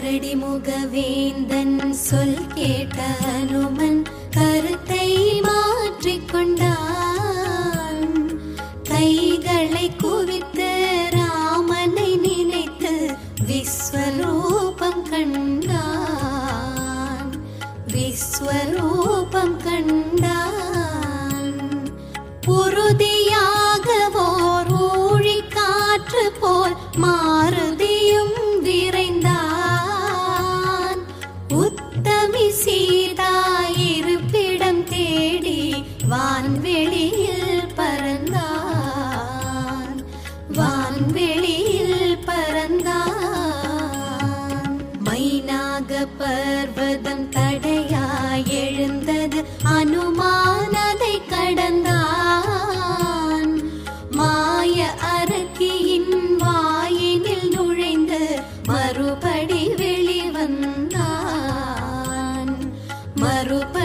கரடி முகவேந்தன் சொல் கேட்ட அனுமன் கருத்தை மாற்றிக்கொண்டான் கைகளை குவித்து ராமனை நினைத்து விஸ்வரூபம் கண்டான் விஸ்வரூபம் கண்டான் உறுதியாக ஓர் ஊழி காற்று போல் மாருதியும் விரைந்தான் உத்தமி சீதா இருப்பிடம் தேடி வான்வெளியில் பறந்தான் வான்வெளியில் பறந்தான் மைனாக பர்வதம் தடையாய் எழுந்தது அனுமான் அதை கடந்தான் மாய அரக்கியின் வாயினில் நுழைந்து மறுபடி வெளிவந்தான் மறுபடி